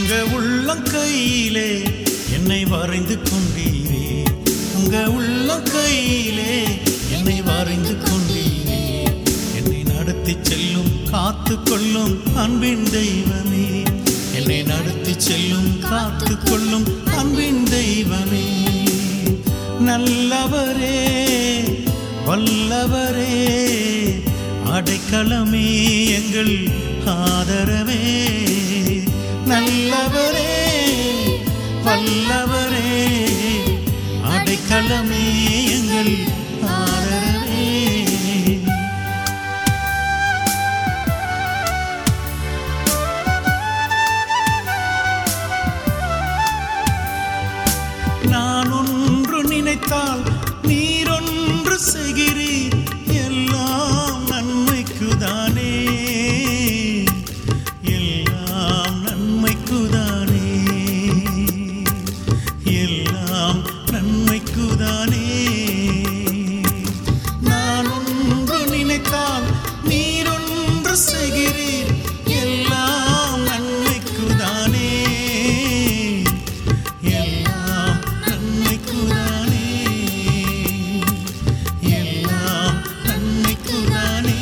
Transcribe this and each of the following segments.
உங்க உள்ளங்கையிலே என்னை வரைந்து கொண்டீரே உங்க உள்ளங்கையிலே என்னை வரைந்து கொண்டீரே என்னை நடத்தி செல்லும் காத்து கொள்ளும் அன்பின் தெய்வமே என்னை நடத்தி செல்லும் காத்து கொள்ளும் அன்பின் தெய்வமே நல்லவரே வல்லவரே அடைக்கலமே எங்கள் ஆதரவே நல்லவரே வல்லவரே அடைக்கலமே எங்கள் ஆதரவே நான் ஒன்று நினைத்தால் நீரொன்று செய்கிறீர் எல்லாம் நன்மைக்குதானே எல்லாம் நன்மைக்குதானே எல்லாம் நன்மைக்குதானே நான் ஒன்று நினைத்தால் நீரொன்று செய்கிறீர் எல்லாம் நன்மைக்குதானே எல்லாம் நன்மைக்குதானே எல்லாம் நன்மைக்குதானே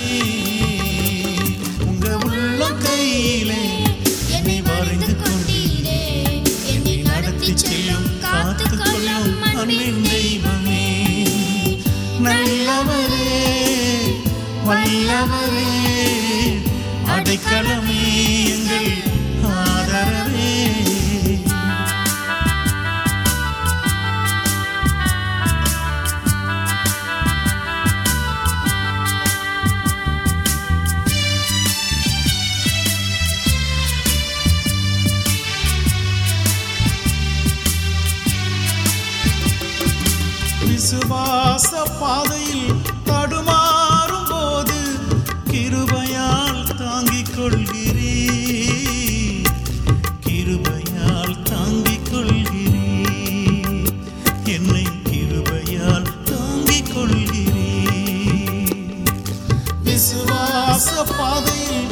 உங்க உள்ளம் கையிலே என்னை வரைந்து கொண்டீரே என்னை நடத்தி செல்லும் காத்து கொள்ளும் அன்பின் தெய்வமே நல்லவரே வல்லவரே அடைக்கலமே எங்கள் ஆதரவே விசுவாச பாதையில் தடுமாறும் போது கிருபையால் தாங்கிக் கொள்கிறீ கிருபையால் தாங்கிக் கொள்கிறீ என்னை கிருபையால் தாங்கிக் கொள்கிறீ விசுவாச பாதையில்